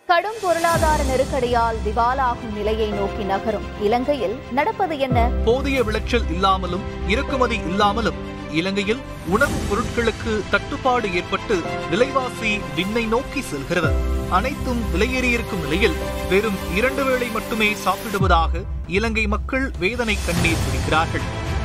கடும் பொருளாதார நெருக்கடியால் திவாலாகும் நிலையை நோக்கி நகரும் இலங்கையில் நடப்பது என்ன போதிய விளைச்சல் இல்லாமலும் இறக்குமதி இல்லாமலும் இலங்கையில் உணவுப் பொருட்களுக்கு தட்டுப்பாடு ஏற்பட்டு விலைவாசி விண்ணை நோக்கி செல்கிறது அனைத்தும் விலையேறியிருக்கும் நிலையில் வெறும் இரண்டு வேளை மட்டுமே சாப்பிடுவதாக இலங்கை மக்கள் வேதனை கண்ணீர் குடிக்கிறார்கள்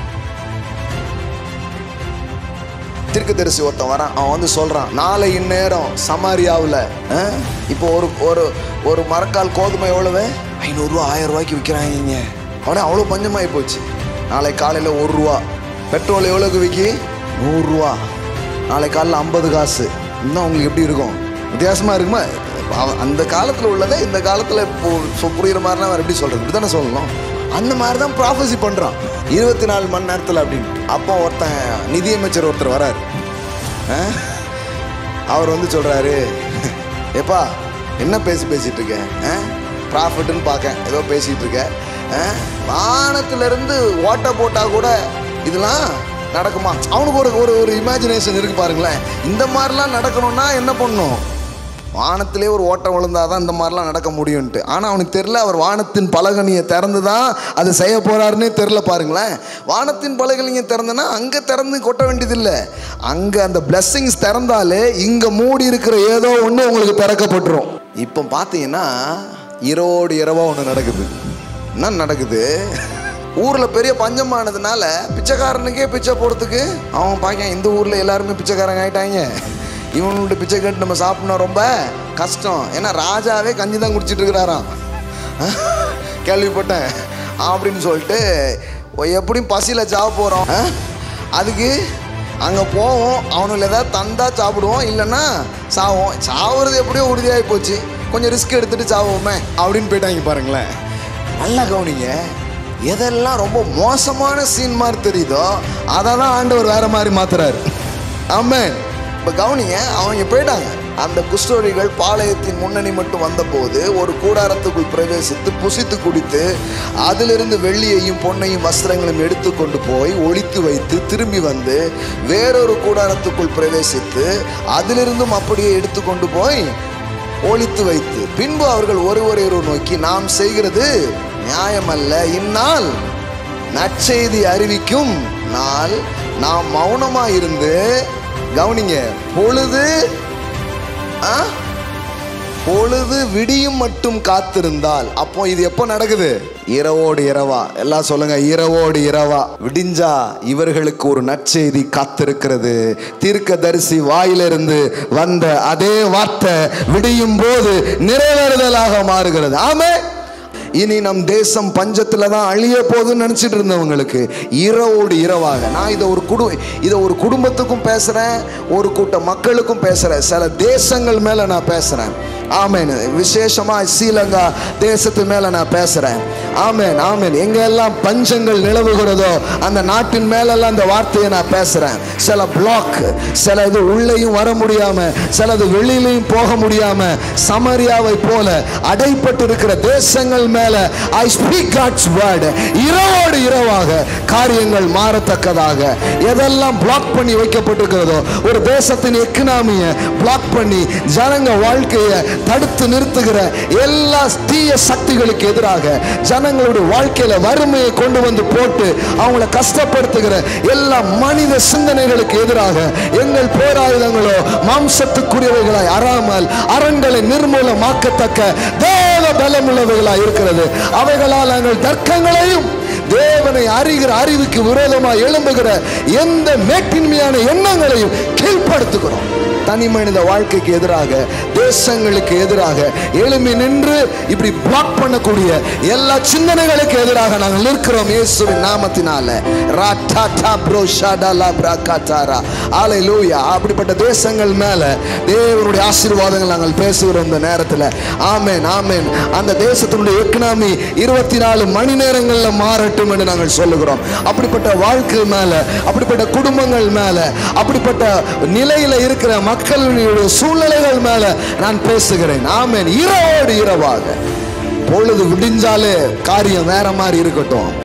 தீர்க்கதரிசி ஒருத்தன் வரான் அவன் வந்து சொல்றான் நாளை இந்நேரம் சமாரியாவில் இப்போ ஒரு ஒரு ஒரு மரக்கால் கோதுமை எவ்வளவு ஐநூறுரூவா ஆயிரம் ரூபாய்க்கு விற்கிறாங்க அவனே அவ்வளோ பஞ்சமாகி போச்சு நாளை காலையில் ஒரு ரூபா பெட்ரோல் எவ்வளோக்கு விற்கி நூறுரூவா நாளை காலையில் ஐம்பது காசு இன்னும் உங்களுக்கு எப்படி இருக்கும் வித்தியாசமாக இருக்குமா அவ- அந்த காலத்தில் உள்ளதை இந்த காலத்தில் இப்போ சொ- புரியுற மாதிரினா வேறு எப்படி சொல்கிறது இப்படி தானே சொல்லணும் அந்த மாதிரி தான் ப்ராஃபஸி பண்ணுறான் இருபத்தி நாலு மணி நேரத்தில் அப்படின்ட்டு அப்போ ஒருத்தன் நிதியமைச்சர் ஒருத்தர் வராரு ஆ? அவர் வந்து சொல்கிறாரு ஏப்பா என்ன பேசி பேசிட்டு இருக்க ப்ராஃபிட்னு பார்க்க ஏதோ பேசிகிட்டு இருக்க ஆ? வானத்திலிருந்து ஓட்ட போட்டால் கூட இதெல்லாம் நடக்குமா அவனுக்கு ஒரு ஒரு ஒரு இமேஜினேஷன் இருக்கு பாருங்களேன் இந்த மாதிரிலாம் நடக்கணும்னா என்ன பண்ணணும் வானத்திலே ஒரு ஓட்டம் விழுந்தாதான் இந்த மாதிரிலாம் நடக்க முடியும்ன்ட்டு ஆனால் அவனுக்கு தெரில அவர் வானத்தின் பலகனியை திறந்து தான் அது செய்ய போறாருன்னே தெரில பாருங்களேன் வானத்தின் பலகனியை திறந்தனா அங்கே திறந்து கொட்ட வேண்டியதில்லை அங்கே அந்த blessings திறந்தாலே இங்கே மூடி இருக்கிற ஏதோ ஒன்று உங்களுக்கு திறக்கப்பட்டுரும் இப்போ பார்த்தீங்கன்னா இரவோடு இரவா ஒன்று நடக்குது என்ன நடக்குது ஊரில் பெரிய பஞ்சமானதுனால பிச்சைக்காரனுக்கே பிச்சை போடுறதுக்கு அவன் பார்க்க இந்த ஊரில் எல்லாருமே பிச்சைக்காரங்க ஆயிட்டாங்க இவனுடைய பிச்சை கேட்டு நம்ம சாப்பிடணும் ரொம்ப கஷ்டம் ஏன்னா ராஜாவே கஞ்சி தான் குடிச்சிட்டு இருக்கிறாராம் கேள்விப்பட்டேன் அப்படின்னு சொல்லிட்டு ஒ- எப்படியும் பசியில் சாவ போகிறோம் அதுக்கு அங்கே போவோம் அவனுக்கு ஏதாவது தந்தா சாப்பிடுவோம் இல்லைன்னா சாவோம் சாவுறது எப்படியோ உறுதியாகி போச்சு கொஞ்சம் ரிஸ்க் எடுத்துட்டு சாவோமே அப்படின்னு போயிட்டாங்க பாருங்களேன் நல்லா கவனிங்க எதெல்லாம் ரொம்ப மோசமான சீன் மாதிரி தெரியுதோ அதை தான் ஆண்டவர் வேற மாதிரி மாத்துறாரு ஆமென் இப்போ கவனிங்க அவங்க போயிட்டாங்க அந்த குஷ்டோரிகள் பாளையத்தின் முன்னணி மட்டும் வந்தபோது ஒரு கூடாரத்துக்குள் பிரவேசித்து புசித்து குடித்து அதிலிருந்து வெள்ளியையும் பொன்னையும் வஸ்திரங்களும் எடுத்துக்கொண்டு போய் ஒளித்து வைத்து திரும்பி வந்து வேறொரு கூடாரத்துக்குள் பிரவேசித்து அதிலிருந்தும் அப்படியே எடுத்துக்கொண்டு போய் ஒளித்து வைத்து பின்பு அவர்கள் ஒருவரை ஒருவர் நோக்கி நாம் செய்கிறது நியாயமல்ல இந்நாள் நற்செய்தி அறிவிக்கும் நாள் நாம் மௌனமா இருந்து கவனிங்க பொழுது ஆ? பொழுது விடியும் மட்டும் காத்திருந்தால் அப்போ இது எப்போ நடக்குது இரவோடு இரவா எல்லாம் சொல்லுங்க இரவோடு இரவா விடிஞ்சா இவர்களுக்கு ஒரு நற்செய்தி காத்திருக்கிறது தீர்க்கதரிசி வாயிலிருந்து வந்த அதே வார்த்தை விடியும் போது நிறைவேறுதலாக மாறுகிறது ஆமே இனி நம் தேசம் பஞ்சத்துல தான் அழிய போகுதுன்னு நினைச்சிட்டு இருந்தவங்களுக்கு இரவோடு இரவாக நான் இதை ஒரு குடு இதை ஒரு குடும்பத்துக்கும் பேசுறேன் ஒரு கூட்ட மக்களுக்கும் பேசுறேன் சில தேசங்கள் மேல நான் பேசுறேன் ஆமேன் விசேஷமா ஸ்ரீலங்கா தேசத்து மேல நான் பேசுறேன் ஆமேன் ஆமேன் எங்க எல்லாம் பஞ்சங்கள் நிலவுகிறதோ அந்த நாட்டின் மேலெல்லாம் அந்த வார்த்தையை நான் பேசுறேன் சில பிளாக் சில இது உள்ளேயும் வர முடியாம சிலது வெளியிலையும் போக முடியாம சமரியாவை போல அடைப்பட்டு இருக்கிற தேசங்கள் மேல ஐ ஸ்பீக் காட்ஸ் வேர்டு இரவோடு இரவாக காரியங்கள் மாறத்தக்கதாக எதெல்லாம் பிளாக் பண்ணி வைக்கப்பட்டிருக்கிறதோ ஒரு தேசத்தின் எக்கனாமியை பிளாக் பண்ணி ஜனங்க வாழ்க்கையை தடுத்து நிறுத்துகிற எல்லா தீய சக்திகளுக்கு எதிராக ஜனங்களுடைய வாழ்க்கையில வறுமையை கொண்டு வந்து போட்டு அவங்கள கஷ்டப்படுத்துகிற எல்லா மனித சிந்தனைகளுக்கு எதிராக எங்கள் போராயுதங்களோ மாம்சத்துக்குரியவைகளாய் அறாமல் அரண்களை நிர்மூலமாக்கத்தக்க தேவ பலமுள்ளவைகளாய் இருக்கிறது அவைகளால் நாங்கள் தர்க்கங்களையும் தேவனை அறிகிற அறிவுக்கு விரோதமாக எழும்புகிற எந்த மேட்டின்மையான எண்ணங்களையும் கீழ்ப்படுத்துகிறோம் தனி மனித வாழ்க்கைக்கு எதிராக தேசங்களுக்கு எதிராக எழும்பி நின்று இப்படி பிளாக் பண்ணக்கூடிய எல்லா சிந்தனைகளுக்கு எதிராக நாங்கள் நிற்கிறோம் இயேசுவின் நாமத்தினால ராட்டாட்டா ப்ரோ ஷாடாலா பிராகாட்டாரா ஹalleluya அப்படிப்பட்ட தேசங்கள் மேல தேவனுடைய ஆசீர்வாதங்கள் நாங்கள் பேசுகிறோம் இந்த நேரத்தில் ஆமென் ஆமென் அந்த தேசத்தினுடைய எக்கனாமி இருபத்தி நாலு மணி நேரங்கள்ல மாறட்டும் என்று நாங்கள் சொல்லுகிறோம் அப்படிப்பட்ட வாழ்க்கை மேல அப்படிப்பட்ட குடும்பங்கள் மேல அப்படிப்பட்ட நிலையில இருக்கிற மக்களுடைய சூழ்நிலைகள் மேல நான் பேசுகிறேன் ஆமென் இரவோடு இரவாக பொழுது விடிஞ்சாலே காரியம் வேற மாதிரி இருக்கட்டும்